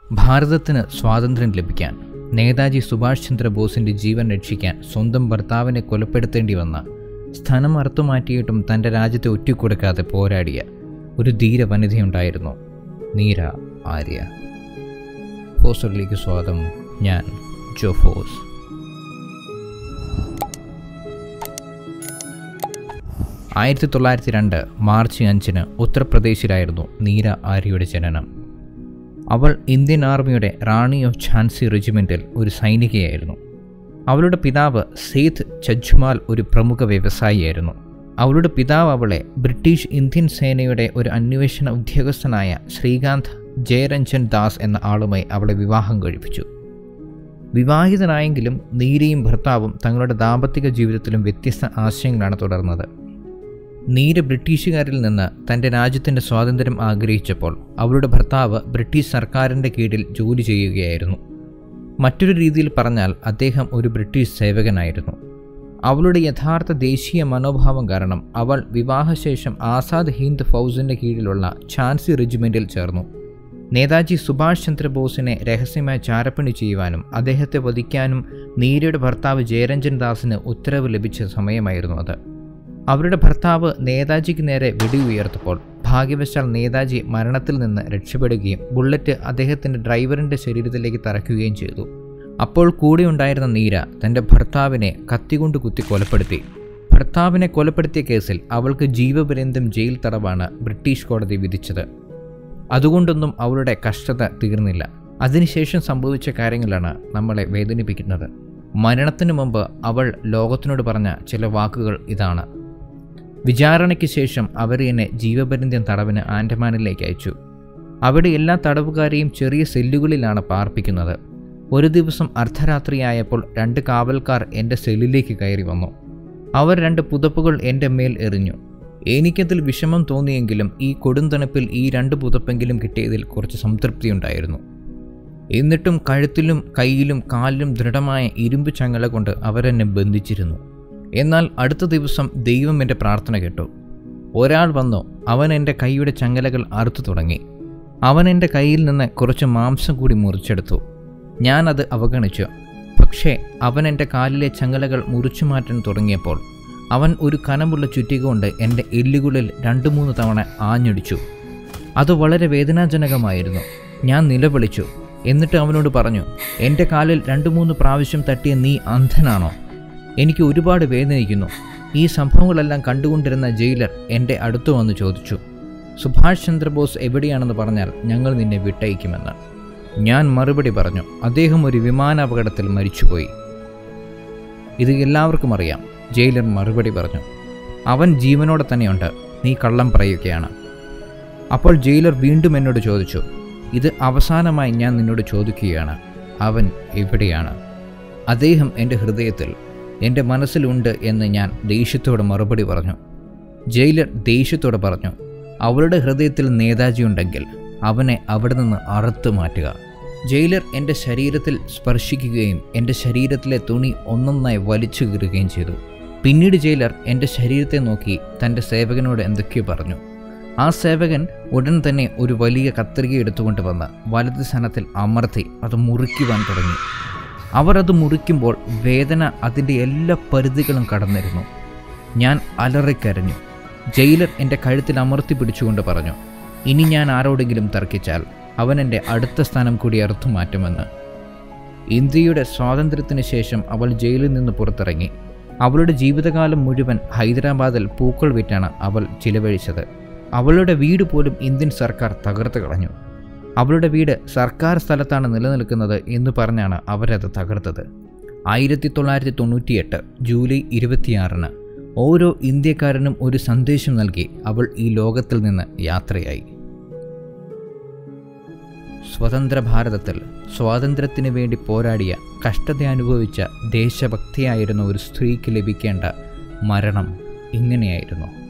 ഭാരതത്തിന് സ്വാതന്ത്ര്യം ലഭിക്കാൻ നേതാജി സുഭാഷ് ചന്ദ്രബോസിന്റെ ജീവൻ രക്ഷിക്കാൻ സ്വന്തം ഭർത്താവിനെ കൊലപ്പെടുത്തേണ്ടി വന്ന സ്ഥലം അറുത്തുമാറ്റിയിട്ടും തൻ്റെ രാജ്യത്തെ ഒറ്റിക്കൊടുക്കാതെ പോരാടിയ ഒരു ധീര വനിതയുണ്ടായിരുന്നു നീര ആര്യ ഫോസ്റ്ററിലേക്ക് സ്വാഗതം ഞാൻ ജോഫോസ് ആയിരത്തി തൊള്ളായിരത്തി രണ്ട് മാർച്ച് അഞ്ചിന് ഉത്തർപ്രദേശിലായിരുന്നു നീര ആര്യയുടെ ജനനം അവൾ ഇന്ത്യൻ ആർമിയുടെ റാണി ഓഫ് ഝാൻസി റെജിമെൻറ്റിൽ ഒരു സൈനികയായിരുന്നു അവളുടെ പിതാവ് സെയ്ത്ത് ചജ്മാൽ ഒരു പ്രമുഖ വ്യവസായിയായിരുന്നു അവളുടെ പിതാവ് അവളെ ബ്രിട്ടീഷ് ഇന്ത്യൻ സേനയുടെ ഒരു അന്വേഷണ ഉദ്യോഗസ്ഥനായ ശ്രീകാന്ത് ജയരഞ്ജൻ ദാസ് എന്ന ആളുമായി അവളെ വിവാഹം കഴിപ്പിച്ചു വിവാഹിതനായെങ്കിലും നീരയും ഭർത്താവും തങ്ങളുടെ ദാമ്പത്തിക ജീവിതത്തിലും വ്യത്യസ്ത ആശയങ്ങളാണ് തുടർന്നത് നീര ബ്രിട്ടീഷുകാരിൽ നിന്ന് തൻ്റെ രാജ്യത്തിൻ്റെ സ്വാതന്ത്ര്യം ആഗ്രഹിച്ചപ്പോൾ അവളുടെ ഭർത്താവ് ബ്രിട്ടീഷ് സർക്കാരിൻ്റെ കീഴിൽ ജോലി ചെയ്യുകയായിരുന്നു മറ്റൊരു രീതിയിൽ പറഞ്ഞാൽ അദ്ദേഹം ഒരു ബ്രിട്ടീഷ് സേവകനായിരുന്നു അവളുടെ യഥാർത്ഥ ദേശീയ മനോഭാവം കാരണം അവൾ വിവാഹശേഷം ആസാദ് ഹിന്ദ് ഫൗസിൻ്റെ കീഴിലുള്ള ഝാൻസി റെജിമെൻറ്റിൽ ചേർന്നു നേതാജി സുഭാഷ് ചന്ദ്രബോസിനെ രഹസ്യമായി ചാരപ്പണി ചെയ്യുവാനും അദ്ദേഹത്തെ വധിക്കാനും നീരയുടെ ഭർത്താവ് ജയരഞ്ജൻ ദാസിന് ഉത്തരവ് ലഭിച്ച സമയമായിരുന്നു അത് അവരുടെ ഭർത്താവ് നേതാജിക്ക് നേരെ വെടിയുയർത്തപ്പോൾ ഭാഗ്യവശാൽ നേതാജി മരണത്തിൽ നിന്ന് രക്ഷപ്പെടുകയും ബുള്ളറ്റ് അദ്ദേഹത്തിൻ്റെ ഡ്രൈവറിൻ്റെ ശരീരത്തിലേക്ക് തറയ്ക്കുകയും ചെയ്തു അപ്പോൾ കൂടെ ഉണ്ടായിരുന്ന നീര തൻ്റെ ഭർത്താവിനെ കത്തികൊണ്ട് കുത്തി കൊലപ്പെടുത്തി ഭർത്താവിനെ കൊലപ്പെടുത്തിയ കേസിൽ അവൾക്ക് ജീവപര്യന്തം ജയിൽ തടവാണ് ബ്രിട്ടീഷ് കോടതി വിധിച്ചത് അതുകൊണ്ടൊന്നും അവളുടെ കഷ്ടത തീർന്നില്ല അതിനുശേഷം സംഭവിച്ച കാര്യങ്ങളാണ് നമ്മളെ വേദനിപ്പിക്കുന്നത് മരണത്തിനു മുമ്പ് അവൾ ലോകത്തിനോട് പറഞ്ഞ ചില വാക്കുകൾ ഇതാണ് വിചാരണയ്ക്ക് ശേഷം അവർ എന്നെ ജീവപര്യന്തം തടവിന് ആൻഡമാനിലേക്ക് അയച്ചു അവിടെ എല്ലാ തടവുകാരെയും ചെറിയ സെല്ലുകളിലാണ് പാർപ്പിക്കുന്നത് ഒരു ദിവസം അർദ്ധരാത്രിയായപ്പോൾ രണ്ട് കാവൽക്കാർ എൻ്റെ സെല്ലിലേക്ക് കയറി വന്നു അവർ രണ്ട് പുതപ്പുകൾ എൻ്റെ മേൽ എറിഞ്ഞു എനിക്കതിൽ വിഷമം തോന്നിയെങ്കിലും ഈ കൊടുന്തണുപ്പിൽ ഈ രണ്ട് പുതപ്പെങ്കിലും കിട്ടിയതിൽ കുറച്ച് സംതൃപ്തിയുണ്ടായിരുന്നു എന്നിട്ടും കഴുത്തിലും കയ്യിലും കാലിലും ദൃഢമായ ഇരുമ്പ് ചങ്ങല കൊണ്ട് അവരെന്നെ ബന്ധിച്ചിരുന്നു എന്നാൽ അടുത്ത ദിവസം ദൈവം എൻ്റെ പ്രാർത്ഥന കേട്ടു ഒരാൾ വന്നു അവൻ എൻ്റെ കൈയുടെ ചങ്ങലകൾ അറുത്തു തുടങ്ങി അവൻ എൻ്റെ കയ്യിൽ നിന്ന് കുറച്ച് മാംസം കൂടി മുറിച്ചെടുത്തു ഞാനത് അവഗണിച്ചു പക്ഷേ അവൻ എൻ്റെ കാലിലെ ചങ്ങലകൾ മുറിച്ചു മാറ്റാൻ തുടങ്ങിയപ്പോൾ അവൻ ഒരു കനമുള്ള ചുറ്റിക കൊണ്ട് എൻ്റെ എല്ലുകളിൽ രണ്ട് മൂന്ന് തവണ ആഞ്ഞടിച്ചു അത് വളരെ വേദനാജനകമായിരുന്നു ഞാൻ നിലവിളിച്ചു എന്നിട്ട് അവനോട് പറഞ്ഞു എൻ്റെ കാലിൽ രണ്ട് മൂന്ന് പ്രാവശ്യം തട്ടിയ നീ അന്ധനാണോ എനിക്ക് ഒരുപാട് വേദനിക്കുന്നു ഈ സംഭവങ്ങളെല്ലാം കണ്ടുകൊണ്ടിരുന്ന ജയിലർ എൻ്റെ അടുത്തു വന്ന് ചോദിച്ചു സുഭാഷ് ചന്ദ്രബോസ് എവിടെയാണെന്ന് പറഞ്ഞാൽ ഞങ്ങൾ നിന്നെ വിട്ടയക്കുമെന്ന് ഞാൻ മറുപടി പറഞ്ഞു അദ്ദേഹം ഒരു വിമാനാപകടത്തിൽ മരിച്ചുപോയി ഇത് എല്ലാവർക്കും അറിയാം ജയിലർ മറുപടി പറഞ്ഞു അവൻ ജീവനോടെ തന്നെയുണ്ട് നീ കള്ളം പറയുകയാണ് അപ്പോൾ ജയിലർ വീണ്ടും എന്നോട് ചോദിച്ചു ഇത് അവസാനമായി ഞാൻ നിന്നോട് ചോദിക്കുകയാണ് അവൻ എവിടെയാണ് അദ്ദേഹം എൻ്റെ ഹൃദയത്തിൽ എൻ്റെ മനസ്സിലുണ്ട് എന്ന് ഞാൻ ദേഷ്യത്തോടെ മറുപടി പറഞ്ഞു ജയിലർ ദേഷ്യത്തോടെ പറഞ്ഞു അവളുടെ ഹൃദയത്തിൽ നേതാജി ഉണ്ടെങ്കിൽ അവനെ അവിടെ നിന്ന് അറുത്തു മാറ്റുക ജയിലർ എൻ്റെ ശരീരത്തിൽ സ്പർശിക്കുകയും എൻ്റെ ശരീരത്തിലെ തുണി ഒന്നൊന്നായി വലിച്ചു കീറുകയും ചെയ്തു പിന്നീട് ജയിലർ എൻ്റെ ശരീരത്തെ നോക്കി തൻ്റെ സേവകനോട് എന്തൊക്കെയോ പറഞ്ഞു ആ സേവകൻ ഉടൻ തന്നെ ഒരു വലിയ കത്രിക എടുത്തുകൊണ്ട് വന്ന് വലത് സ്ഥാനത്തിൽ അമർത്തി അത് മുറിക്കുവാൻ തുടങ്ങി അവർ അത് മുറിക്കുമ്പോൾ വേദന അതിൻ്റെ എല്ലാ പരിധികളും കടന്നിരുന്നു ഞാൻ അലറിക്കരഞ്ഞു ജയിലർ എൻ്റെ കഴുത്തിൽ അമർത്തി പിടിച്ചുകൊണ്ട് പറഞ്ഞു ഇനി ഞാൻ ആരോടെങ്കിലും തർക്കിച്ചാൽ അവൻ എൻ്റെ അടുത്ത സ്ഥാനം കൂടി അറുത്തു മാറ്റുമെന്ന് ഇന്ത്യയുടെ സ്വാതന്ത്ര്യത്തിന് ശേഷം അവൾ ജയിലിൽ നിന്ന് പുറത്തിറങ്ങി അവളുടെ ജീവിതകാലം മുഴുവൻ ഹൈദരാബാദിൽ പൂക്കൾ വിറ്റാണ് അവൾ ചിലവഴിച്ചത് അവളുടെ വീട് പോലും ഇന്ത്യൻ സർക്കാർ തകർത്ത് കളഞ്ഞു അവളുടെ വീട് സർക്കാർ സ്ഥലത്താണ് നിലനിൽക്കുന്നത് എന്ന് പറഞ്ഞാണ് അവരത് തകർത്തത് ആയിരത്തി തൊള്ളായിരത്തി തൊണ്ണൂറ്റിയെട്ട് ജൂലൈ ഇരുപത്തിയാറിന് ഓരോ ഇന്ത്യക്കാരനും ഒരു സന്ദേശം നൽകി അവൾ ഈ ലോകത്തിൽ നിന്ന് യാത്രയായി സ്വതന്ത്ര ഭാരതത്തിൽ സ്വാതന്ത്ര്യത്തിന് വേണ്ടി പോരാടിയ കഷ്ടത അനുഭവിച്ച ദേശഭക്തിയായിരുന്ന ഒരു സ്ത്രീക്ക് ലഭിക്കേണ്ട മരണം ഇങ്ങനെയായിരുന്നു